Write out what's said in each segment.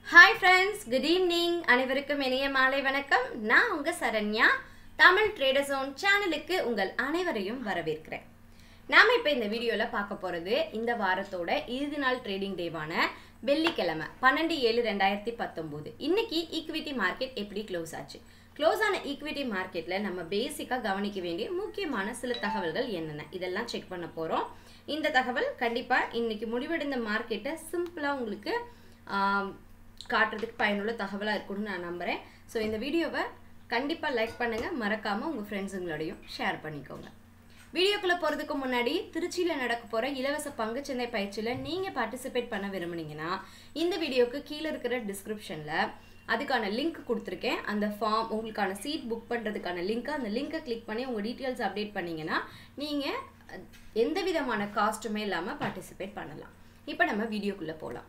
hi friends good evening அனைவருக்கும் இனிய மாலை வணக்கம் நான் உங்க சரண்யா தமிழ் ட்ரேடர் ஜோன் சேனலுக்கு உங்கள் அனைவரையும் வரவேற்கிறேன் நாம இப்போ இந்த வீடியோவில் பார்க்க போகிறது இந்த வாரத்தோட இறுதி நாள் ட்ரேடிங் டேவான வெள்ளிக்கிழமை பன்னெண்டு ஏழு ரெண்டாயிரத்தி பத்தொம்போது இன்னைக்கு ஈக்விட்டி மார்க்கெட் எப்படி க்ளோஸ் ஆச்சு க்ளோஸ் ஆன ஈக்விட்டி மார்க்கெட்டில் நம்ம பேசிக்காக கவனிக்க வேண்டிய முக்கியமான சில தகவல்கள் என்னென்ன இதெல்லாம் செக் பண்ண போகிறோம் இந்த தகவல் கண்டிப்பாக இன்னைக்கு முடிவடைந்த மார்க்கெட்டை சிம்பிளாக உங்களுக்கு ஆம், காட்டுறதுக்கு பயனுள்ள தகவலாக இருக்கும்னு நான் நம்புகிறேன் ஸோ இந்த வீடியோவை கண்டிப்பாக லைக் பண்ணுங்கள் மறக்காமல் உங்கள் ஃப்ரெண்ட்ஸுங்களோடையும் ஷேர் பண்ணிக்கோங்க வீடியோக்குள்ளே போகிறதுக்கு முன்னாடி திருச்சியில் நடக்க போகிற இலவச பங்குச்சந்தை பயிற்சியில் நீங்கள் பார்ட்டிசிபேட் பண்ண விரும்புனீங்கன்னா இந்த வீடியோக்கு கீழே இருக்கிற டிஸ்கிரிப்ஷனில் அதுக்கான லிங்க் கொடுத்துருக்கேன் அந்த ஃபார்ம் உங்களுக்கான சீட் புக் பண்ணுறதுக்கான லிங்க் அந்த லிங்கை கிளிக் பண்ணி உங்கள் டீட்டெயில்ஸ் அப்டேட் பண்ணீங்கன்னா நீங்கள் எந்த விதமான காஸ்ட்டுமே இல்லாமல் பார்ட்டிசிபேட் பண்ணலாம் இப்போ நம்ம வீடியோக்குள்ளே போகலாம்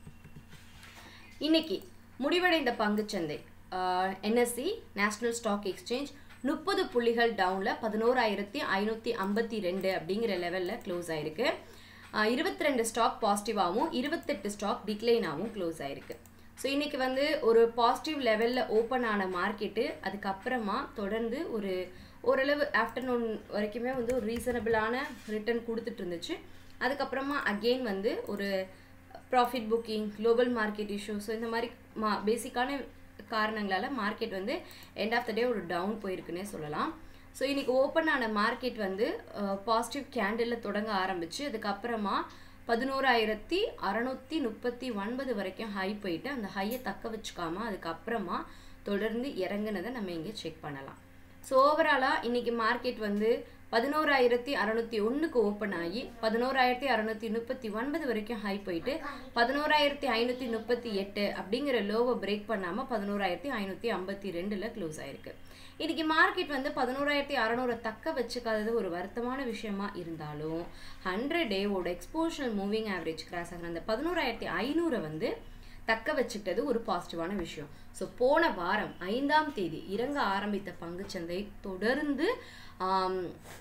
இன்னைக்கு முடிவடைந்த பங்குச்சந்தை என்எஸ்சி நேஷனல் ஸ்டாக் எக்ஸ்சேஞ்ச் முப்பது புள்ளிகள் டவுனில் பதினோராயிரத்தி ஐநூற்றி ஐம்பத்தி ரெண்டு அப்படிங்கிற லெவலில் க்ளோஸ் ஆயிருக்கு இருபத்தி ரெண்டு ஸ்டாக் பாசிட்டிவாகவும் இருபத்தெட்டு ஸ்டாக் டிக்ளைனாகவும் க்ளோஸ் ஆயிருக்கு ஸோ இன்னைக்கு வந்து ஒரு பாசிட்டிவ் லெவலில் ஓப்பன் ஆன மார்க்கெட்டு அதுக்கப்புறமா தொடர்ந்து ஒரு ஓரளவு ஆஃப்டர்நூன் வரைக்குமே வந்து ஒரு ரீசனபிளான ரிட்டர்ன் கொடுத்துட்டு இருந்துச்சு அதுக்கப்புறமா அகெயின் வந்து ஒரு profit booking global market issue so இந்த மாதிரி மா பேசிக்கான காரணங்களால் மார்க்கெட் வந்து எண்ட் ஆஃப் த டே ஒரு டவுன் போயிருக்குன்னே சொல்லலாம் ஸோ இன்றைக்கி ஓப்பன் ஆன மார்க்கெட் வந்து பாசிட்டிவ் கேண்டிலில் தொடங்க ஆரம்பிச்சு அதுக்கப்புறமா பதினோராயிரத்தி அறநூற்றி முப்பத்தி ஒன்பது வரைக்கும் ஹை போயிட்டு அந்த ஹையை தக்க வச்சுக்காம அதுக்கப்புறமா தொடர்ந்து இறங்குனதை நம்ம இங்கே செக் பண்ணலாம் ஸோ ஓவராலாக இன்றைக்கி மார்க்கெட் வந்து பதினோராயிரத்தி அறநூற்றி ஒன்றுக்கு ஓப்பன் ஆகி பதினோராயிரத்தி அறநூற்றி முப்பத்தி ஒன்பது வரைக்கும் ஹை போயிட்டு பதினோராயிரத்தி ஐநூற்றி முப்பத்தி எட்டு அப்படிங்கிற லோவை பிரேக் பண்ணாமல் பதினோராயிரத்தி ஐநூற்றி ஐம்பத்தி ரெண்டில் க்ளோஸ் ஆயிருக்கு இன்னைக்கு மார்க்கெட் வந்து பதினோராயிரத்தி அறநூறை தக்க வச்சுக்காதது ஒரு வருத்தமான விஷயமா இருந்தாலும் ஹண்ட்ரட் டேவோட எக்ஸ்போஷனல் மூவிங் ஆவரேஜ் கிராஸ் ஆகிற அந்த பதினோராயிரத்தி ஐநூறை வந்து தக்க வச்சுக்கிட்டது ஒரு பாசிட்டிவான விஷயம் ஸோ போன வாரம் ஐந்தாம் தேதி இறங்க ஆரம்பித்த பங்குச்சந்தை தொடர்ந்து ஆம்,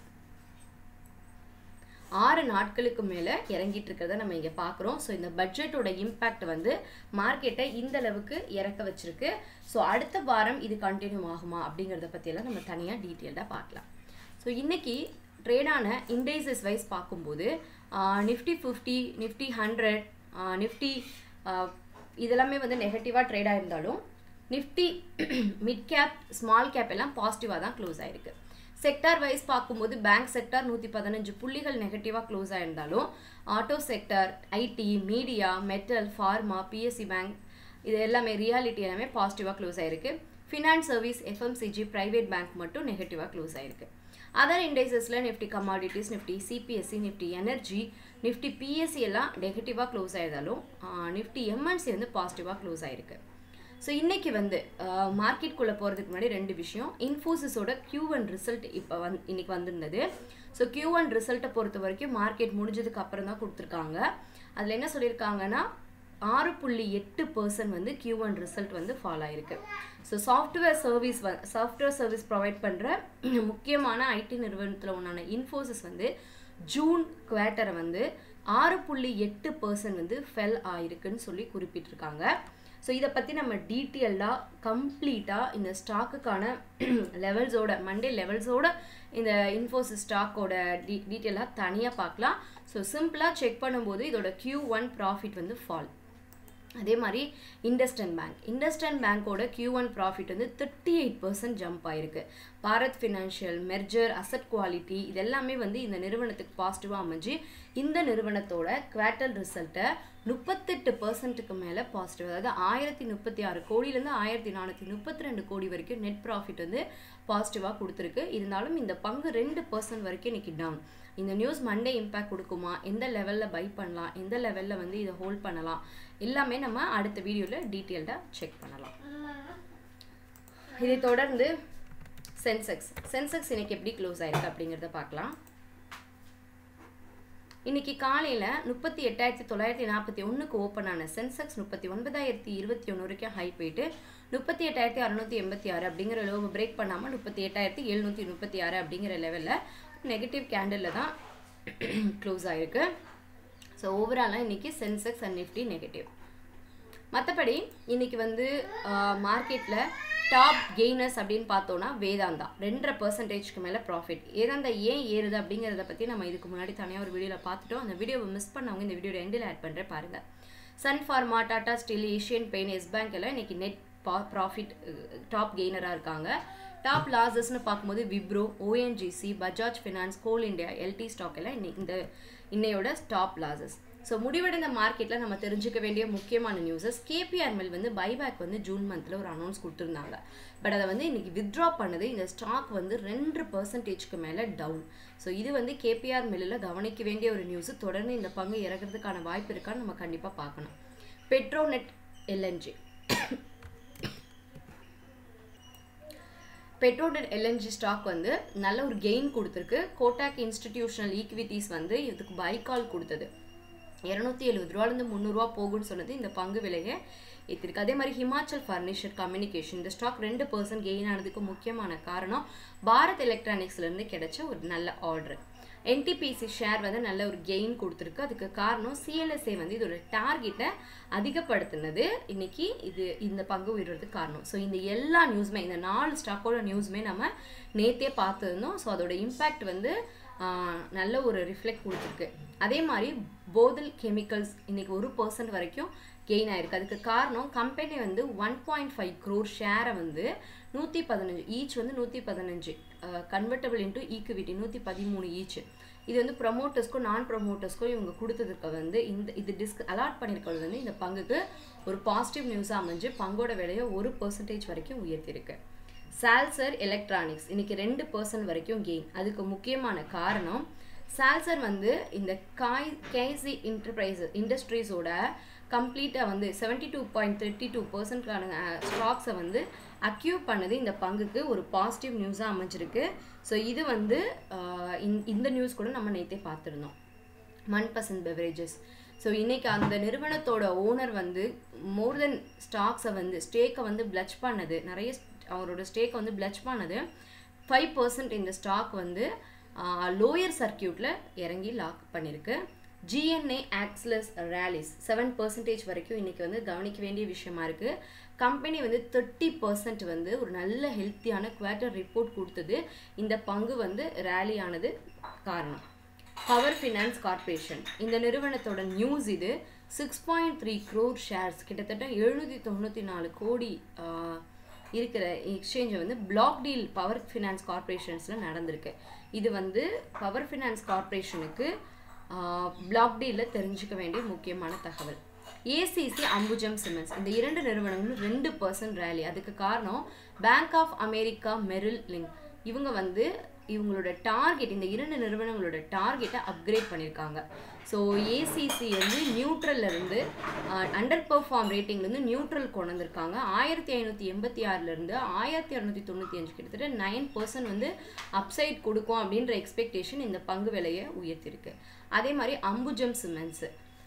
ஆறு நாட்களுக்கு மேலே இறங்கிட்டு இருக்கிறத நம்ம இங்கே பார்க்குறோம் ஸோ இந்த பட்ஜெட்டோட இம்பேக்ட் வந்து மார்க்கெட்டை இந்த அளவுக்கு இறக்க வச்சிருக்கு ஸோ அடுத்த வாரம் இது கண்டினியூ ஆகுமா அப்படிங்கிறத பற்றியெல்லாம் நம்ம தனியாக டீட்டெயில்டாக பார்க்கலாம் ஸோ இன்னைக்கு ட்ரேடான இண்டெக்ஸஸ் வைஸ் பார்க்கும்போது Nifty fifty Nifty hundred Nifty இதெல்லாமே வந்து நெகட்டிவாக ட்ரேடாக இருந்தாலும் Nifty mid cap small cap எல்லாம் பாசிட்டிவாக தான் க்ளோஸ் ஆயிருக்கு செக்டார் வைஸ் பார்க்கும்போது பேங்க் செக்டார் நூற்றி பதினஞ்சு புள்ளிகள் நெகட்டிவாக க்ளோஸ் ஆயிருந்தாலும் auto sector IT media metal pharma PSC bank இது எல்லாமே ரியாலிட்டி எல்லாமே பாசிட்டிவாக க்ளோஸ் ஆயிருக்கு finance service FMCG private bank மட்டும் நெகட்டிவாக க்ளோஸ் ஆயிருக்கு அதர் இண்டெக்ஸஸில் Nifty commodities Nifty CPSC Nifty energy Nifty PSC எல்லாம் நெகட்டிவாக க்ளோஸ் ஆயிருந்தாலும் நிஃப்டி எம்என்சி வந்து பாசிட்டிவாக க்ளோஸ் ஆயிருக்கு ஸோ இன்னைக்கு வந்து மார்க்கெட்குள்ளே போகிறதுக்கு முன்னாடி ரெண்டு விஷயம் இன்ஃபோசிஸோட Q1 ஒன் ரிசல்ட் இப்போ வந் இன்னைக்கு வந்திருந்தது ஸோ Q1 ஒன் ரிசல்ட்டை பொறுத்த வரைக்கும் மார்க்கெட் முடிஞ்சதுக்கு அப்புறம் தான் கொடுத்துருக்காங்க அதில் என்ன சொல்லியிருக்காங்கன்னா ஆறு புள்ளி எட்டு பர்சன்ட் வந்து Q1 ஒன் ரிசல்ட் வந்து ஃபாலோ ஆயிருக்கு ஸோ சாஃப்ட்வேர் சர்வீஸ் வ சாஃப்ட்வேர் சர்வீஸ் ப்ரொவைட் பண்ணுற முக்கியமான ஐடி நிறுவனத்தில் ஒன்றான இன்ஃபோசிஸ் வந்து ஜூன் குவார்ட்டரை வந்து ஆறு புள்ளி எட்டு பர்சன்ட் வந்து ஃபெல் ஆயிருக்குன்னு சொல்லி குறிப்பிட்டிருக்காங்க ஸோ இதை பற்றி நம்ம டீட்டெயில்டாக கம்ப்ளீட்டாக இந்த ஸ்டாக்குக்கான லெவல்ஸோட மண்டே லெவல்ஸோட இந்த இன்ஃபோசிஸ் ஸ்டாக்கோட டீ டீட்டெயிலாக தனியாக பார்க்கலாம் ஸோ சிம்பிளாக செக் பண்ணும்போது இதோட Q1 ஒன் ப்ராஃபிட் வந்து ஃபால் அதே மாதிரி இண்டஸ்டன் பேங்க் இண்டஸ்டன் பேங்க்கோட Q1 ஒன் ப்ராஃபிட் வந்து தேர்ட்டி எயிட் பர்சன்ட் ஜம்ப் ஆயிருக்கு Bharat financial merger asset quality இதெல்லாமே வந்து இந்த நிறுவனத்துக்கு பாசிட்டிவாக அமைஞ்சு இந்த நிறுவனத்தோட குவார்ட்டல் ரிசல்ட்டை முப்பத்தெட்டு பர்சன்ட்டுக்கு மேலே பாசிட்டிவ் அதாவது ஆயிரத்தி முப்பத்தி ஆறு கோடியிலேருந்து ஆயிரத்தி நானூற்றி முப்பத்தி ரெண்டு கோடி வரைக்கும் நெட் ப்ராஃபிட் வந்து பாசிட்டிவாக கொடுத்துருக்கு இருந்தாலும் இந்த பங்கு ரெண்டு பர்சன்ட் வரைக்கும் இன்னைக்கு டவுன் இந்த நியூஸ் மண்டே இம்பேக்ட் கொடுக்குமா எந்த லெவலில் பை பண்ணலாம் எந்த லெவலில் வந்து இதை ஹோல்ட் பண்ணலாம் எல்லாமே நம்ம அடுத்த வீடியோவில் டீட்டெயில்டாக செக் பண்ணலாம் இதை தொடர்ந்து சென்செக்ஸ் சென்செக்ஸ் இன்னைக்கு எப்படி க்ளோஸ் ஆயிருக்கு அப்படிங்கிறத பார்க்கலாம் இன்னைக்கு காலையில் முப்பத்தி எட்டாயிரத்தி தொள்ளாயிரத்தி நாற்பத்தி ஒன்றுக்கு ஓப்பன் ஆன சென்செக்ஸ் முப்பத்தி ஒன்பதாயிரத்தி இருபத்தி ஒன்று வரைக்கும் ஹை போயிட்டு முப்பத்தி எட்டாயிரத்தி அறநூற்றி எண்பத்தி ஆறு அப்படிங்கிற லோவை பிரேக் பண்ணாமல் முப்பத்தி எட்டாயிரத்தி எழுநூற்றி முப்பத்தி ஆறு அப்படிங்கிற லெவலில் நெகட்டிவ் கேண்டிலில் தான் க்ளோஸ் ஆயிருக்கு ஸோ ஓவராலாக இன்னைக்கு சென்செக்ஸ் அண்ட் நிஃப்டி நெகட்டிவ் மற்றபடி இன்னைக்கு வந்து மார்க்கெட்டில் டாப் கெய்னர்ஸ் அப்படின்னு பார்த்தோன்னா வேதாந்தா ரெண்டரை பர்சன்டேஜ்க்கு மேலே ப்ராஃபிட் வேதாந்தா ஏன் ஏறுது அப்படிங்கிறத பற்றி நம்ம இதுக்கு முன்னாடி தனியாக ஒரு வீடியோவில் பார்த்துட்டோம் அந்த வீடியோவை மிஸ் பண்ணவங்க இந்த வீடியோ எண்டில் ஆட் பண்ணுறேன் பாருங்கள் Sun pharma Tata steel Asian paints Yes bank எல்லாம் இன்னைக்கு நெட் ப்ராஃபிட் டாப் கெய்னராக இருக்காங்க டாப் லாஸஸ்னு பார்க்கும்போது Wipro ONGC Bajaj finance coal India LT stock எல்லாம் இன்னைக்கு இந்த இன்னையோட டாப் லாஸஸ் ஸோ முடிவடைந்த மார்க்கெட்டில் நம்ம தெரிஞ்சுக்க வேண்டிய முக்கியமான நியூஸஸ் கேபிஆர் மில் வந்து பைபேக் வந்து ஜூன் மந்தில் ஒரு அனௌன்ஸ் கொடுத்துருந்தாங்க பட் அதை வந்து இன்னைக்கு வித்ட்ரா பண்ணது இந்த ஸ்டாக் வந்து ரெண்டு பர்சன்டேஜ்க்கு மேலே டவுன் ஸோ இது வந்து கேபிஆர் மில்லில் கவனிக்க வேண்டிய ஒரு நியூஸ் தொடர்ந்து இந்த பங்கு இறங்குறதுக்கான வாய்ப்பு இருக்கான்னு நம்ம கண்டிப்பாக பார்க்கணும் Petronet LNG Petronet LNG stock வந்து நல்ல ஒரு கெயின் கொடுத்துருக்கு கோட்டாக் இன்ஸ்டிடியூஷனல் ஈக்விட்டிஸ் வந்து இதுக்கு பைக்கால் கொடுத்தது இரநூத்தி எழுபது ரூபாலேருந்து முந்நூறுரூவா போகும்னு சொன்னது இந்த பங்கு விலையை ஏற்றிருக்கு அதே மாதிரி ஹிமாச்சல் ஃபர்னிச்சர் கம்யூனிகேஷன் இந்த ஸ்டாக் ரெண்டு பர்சன்ட் கெயின் ஆனதுக்கு முக்கியமான காரணம் பாரத் எலக்ட்ரானிக்ஸ்லேருந்து கிடைச்ச ஒரு நல்ல ஆர்டர் என்டிபிசி ஷேர் வந்து நல்ல ஒரு கெயின் கொடுத்துருக்கு அதுக்கு காரணம் சிஎல்எஸ்ஏ வந்து இதோட டார்கெட்டை அதிகப்படுத்தினது இன்னைக்கு இது இந்த பங்கு உயர்றதுக்கு காரணம் ஸோ இந்த எல்லா நியூஸுமே இந்த நாலு ஸ்டாக்கோட நியூஸுமே நம்ம நேத்தே பார்த்துருந்தோம் ஸோ அதோட இம்பேக்ட் வந்து நல்ல ஒரு ரிஃப்ளெக்ட் கொடுத்துருக்கு அதே மாதிரி போதல் கெமிக்கல்ஸ் இன்னைக்கு ஒரு பர்சன்ட் வரைக்கும் கெயின் ஆயிருக்கு அதுக்கு காரணம் கம்பெனி வந்து ஒன் பாயிண்ட் ஃபைவ் க்ரோர் ஷேரை வந்து நூற்றி பதினஞ்சு ஈச் வந்து நூற்றி பதினஞ்சு கன்வெர்டபிள் இன்ட்டு ஈக்குவிட்டி நூற்றி பதிமூணு ஈச் இது வந்து ப்ரொமோட்டர்ஸ்க்கும் நான் ப்ரொமோட்டர்ஸ்க்கும் இவங்க கொடுத்ததுக்கு வந்து இந்த இது டிஸ்க் அலாட் பண்ணியிருக்கிறது வந்து இந்த பங்குக்கு ஒரு பாசிட்டிவ் நியூஸாக அமைஞ்சு பங்கோட விலையை ஒரு பர்சன்டேஜ் வரைக்கும் உயர்த்தியிருக்கு சால்சர் எலக்ட்ரானிக்ஸ் இன்னைக்கு ரெண்டு பர்சன்ட் வரைக்கும் கெயின் அதுக்கு முக்கியமான காரணம் சால்சர் வந்து இந்த காய் கேசி இன்டர்பிரைஸ் இண்டஸ்ட்ரீஸோட கம்ப்ளீட்டாக வந்து seventy two point thirty two பர்சன்ட்கான ஸ்டாக்ஸை வந்து அக்யூ பண்ணது இந்த பங்குக்கு ஒரு பாசிட்டிவ் நியூஸாக அமைஞ்சிருக்கு ஸோ இது வந்து இந்த நியூஸ் கூட நம்ம நேற்றே பார்த்துருந்தோம் மன் பசந்த் பெவரேஜஸ் ஸோ இன்றைக்கி அந்த நிறுவனத்தோட ஓனர் வந்து மோர் தென் ஸ்டாக்ஸை வந்து ஸ்டேக்கை வந்து பிளச் பண்ணது நிறைய அவரோட ஸ்டேக்கை வந்து பிளச் பண்ணது ஃபைவ் பர்சன்ட் இந்த ஸ்டாக் வந்து லோயர் சர்க்கியூட்டில் இறங்கி லாக் பண்ணியிருக்கு ஜிஎன்ஏ ஆக்ஸ்லஸ் ரேலிஸ் செவன் பர்சன்டேஜ் வரைக்கும் இன்றைக்கி வந்து கவனிக்க வேண்டிய விஷயமா இருக்குது கம்பெனி வந்து தேர்ட்டி பர்சன்ட் வந்து ஒரு நல்ல ஹெல்த்தியான குவார்ட்டர் ரிப்போர்ட் கொடுத்தது இந்த பங்கு வந்து ரேலி ஆனது காரணம் பவர் ஃபினான்ஸ் கார்பரேஷன் இந்த நிறுவனத்தோட நியூஸ் இது six point three crore shares கிட்டத்தட்ட எழுநூற்றி தொண்ணூற்றி நாலு கோடி இருக்கிற எக்ஸ்சேஞ்சை வந்து பிளாக் டீல் பவர் ஃபினான்ஸ் கார்பரேஷன்ஸில் நடந்திருக்கு இது வந்து பவர் ஃபினான்ஸ் கார்பரேஷனுக்கு பிளாக் டீலில் தெரிஞ்சுக்க வேண்டிய முக்கியமான தகவல் ஏசிசி அம்புஜம் சிமெண்ட்ஸ் இந்த இரண்டு நிறுவனங்களும் ரெண்டு பர்சன்ட் ரேலி அதுக்கு காரணம் Bank of America Merrill Lynch இவங்க வந்து இவங்களோட டார்கெட் இந்த இரண்டு நிறுவனங்களோட டார்கெட்டை அப்கிரேட் பண்ணியிருக்காங்க ஸோ ஏசிசி வந்து நியூட்ரல்ல இருந்து அண்டர் பெர்ஃபார்ம் ரேட்டிங்லேருந்து நியூட்ரல் கொண்டு வந்திருக்காங்க ஆயிரத்தி ஐநூற்றி எண்பத்தி ஆறுலேருந்து ஆயிரத்தி இரநூத்தி தொண்ணூற்றி அஞ்சு கிட்டத்தட்ட நைன் பர்சன்ட் வந்து அப்சைட் கொடுக்கும் அப்படின்ற எக்ஸ்பெக்டேஷன் இந்த பங்கு விலையை உயர்த்திருக்கு அதே மாதிரி அம்புஜம் சிமெண்ட்ஸு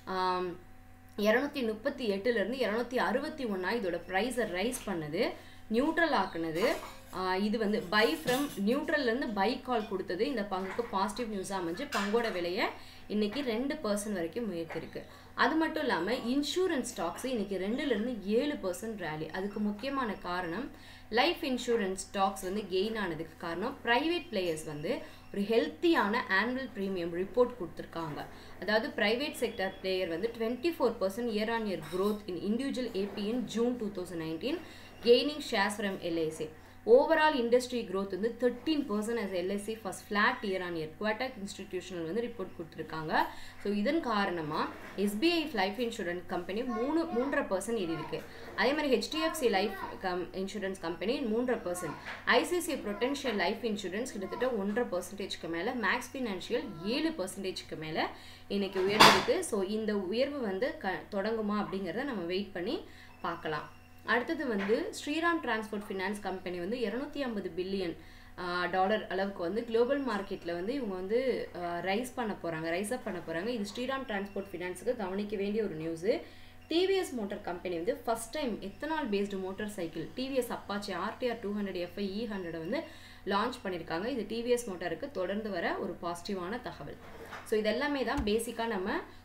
இரநூத்தி முப்பத்தி எட்டுலேருந்து இரநூத்தி அறுபத்தி ஒன்றா இதோட ப்ரைஸை ரைஸ் பண்ணது நியூட்ரல் ஆக்குனது இது வந்து பை ஃப்ரம் நியூட்ரல்லேருந்து பை கால் கொடுத்தது இந்த பங்குக்கு பாசிட்டிவ் நியூஸாக அமைஞ்சு பங்கோட விலையை இன்னைக்கு ரெண்டு பர்சன்ட் வரைக்கும் உயர்த்திருக்கு அது மட்டும் இல்லாமல் இன்சூரன்ஸ் ஸ்டாக்ஸ் இன்னைக்கு ரெண்டுலேருந்து ஏழு பர்சன்ட் ரேலி அதுக்கு முக்கியமான காரணம் லைஃப் இன்சூரன்ஸ் ஸ்டாக்ஸ் வந்து கெயின் ஆனதுக்கு காரணம் ப்ரைவேட் பிளேயர்ஸ் வந்து ஒரு ஹெல்த்தியான ஆனுவல் ப்ரீமியம் ரிப்போர்ட் கொடுத்துருக்காங்க அதாவது ப்ரைவேட் செக்டர் பிளேயர் வந்து twenty four percent year on year growth in individual AP in June two thousand nineteen gaining shares from LIC overall industry growth வந்து thirteen percent as LIC first flat year on year குவாட்டாக் institutional வந்து report கொடுத்துருக்காங்க so இதன் காரணமாக SBI life insurance company மூணு மூன்றரை percent ஏறி இருக்கு அதே மாதிரி ஹெச்டிஎஃப்சி லைஃப் கம் இன்சூரன்ஸ் கம்பெனி மூன்றரை percent ICICI prudential life insurance கிட்டத்தட்ட ஒன்றரை பர்சன்டேஜ்க்கு மேலே மேக்ஸ் ஃபினான்ஷியல் ஏழு பர்சன்டேஜ்க்கு மேலே இன்னைக்கு உயர்ந்திருக்கு ஸோ இந்த உயர்வு வந்து க தொடங்குமா அப்படிங்கிறத நம்ம வெயிட் பண்ணி பார்க்கலாம் அடுத்தது வந்து ஸ்ரீராம் டிரான்ஸ்போர்ட் ஃபினான்ஸ் கம்பெனி வந்து இரநூத்தி ஐம்பது பில்லியன் டாலர் அளவுக்கு வந்து குளோபல் மார்க்கெட்டில் வந்து இவங்க வந்து ரைஸ் பண்ண போகிறாங்க ரைஸ் அப் பண்ண போகிறாங்க இது ஸ்ரீராம் டிரான்ஸ்போர்ட் ஃபினான்ஸுக்கு கவனிக்க வேண்டிய ஒரு நியூஸு டிவிஎஸ் மோட்டார் கம்பெனி வந்து first time ethanol based motorcycle TVS Apache RTR two hundred FI E hundred வந்து லான்ச் பண்ணியிருக்காங்க இது டிவிஎஸ் மோட்டாருக்கு தொடர்ந்து வர ஒரு பாசிட்டிவான தகவல் ஸோ இதெல்லாமே தான் பேசிக்காக நம்ம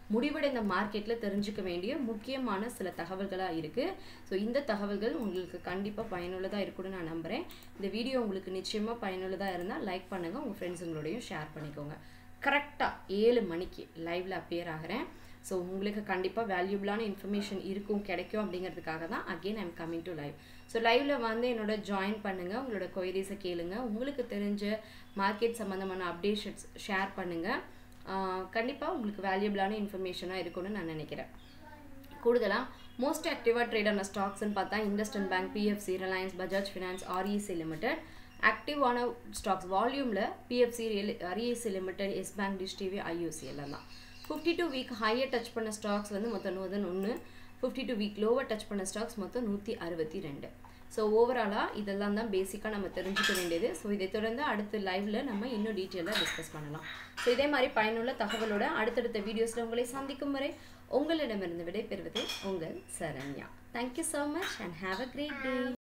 முடிவடைந்த மார்க்கெட்டில் தெரிஞ்சுக்க வேண்டிய முக்கியமான சில தகவல்களாக இருக்குது ஸோ இந்த தகவல்கள் உங்களுக்கு கண்டிப்பாக பயனுள்ளதாக இருக்கும்னு நான் நம்புகிறேன் இந்த வீடியோ உங்களுக்கு நிச்சயமாக பயனுள்ளதாக இருந்தால் லைக் பண்ணுங்கள் உங்கள் ஃப்ரெண்ட்ஸுங்களோடையும் ஷேர் பண்ணிக்கோங்க கரெக்டாக ஏழு மணிக்கு லைவில் அப்பியர் ஆகிறேன் ஸோ உங்களுக்கு கண்டிப்பாக வேல்யூபிளான இன்ஃபர்மேஷன் இருக்கும் கிடைக்கும் அப்படிங்கிறதுக்காக தான் again I'm coming to live so லைவில் வந்து என்னோட ஜாயின் பண்ணுங்கள் உங்களோட கொயரிஸை கேளுங்க உங்களுக்கு தெரிஞ்ச மார்க்கெட் சம்மந்தமான அப்டேஷன்ஸ் ஷேர் பண்ணுங்கள் கண்டிப்பாக உங்களுக்கு வேல்யூபிளான இன்ஃபர்மேஷனாக இருக்கும்னு நான் நினைக்கிறேன் கூடுதலாக மோஸ்ட் ஆக்டிவாக ட்ரேட் ஆன ஸ்டாக்ஸ்னு பார்த்தா IndusInd bank PFC Reliance Bajaj finance REC limited ஆக்டிவான ஸ்டாக்ஸ் வால்யூமில் PFC REC limited Yes bank Dish TV IUC எல்லாம் தான் fifty two week higher touch பண்ண ஸ்டாக்ஸ் வந்து மொத்தம் நூறு ஒன்று fifty two week lower touch பண்ண ஸ்டாக்ஸ் மொத்தம் நூற்றி அறுபத்தி ரெண்டு ஸோ ஓவராலாக இதெல்லாம் தான் பேசிக்காக நம்ம தெரிஞ்சுக்க வேண்டியது ஸோ இதை தொடர்ந்து அடுத்த லைவில் நம்ம இன்னும் டீட்டெயிலாக டிஸ்கஸ் பண்ணலாம் ஸோ இதே மாதிரி பயனுள்ள தகவலோட அடுத்தடுத்த வீடியோஸில் உங்களை சந்திக்கும் வரை உங்களிடமிருந்து விடைபெறுவது உங்கள் Saranya thank you so much and have a great day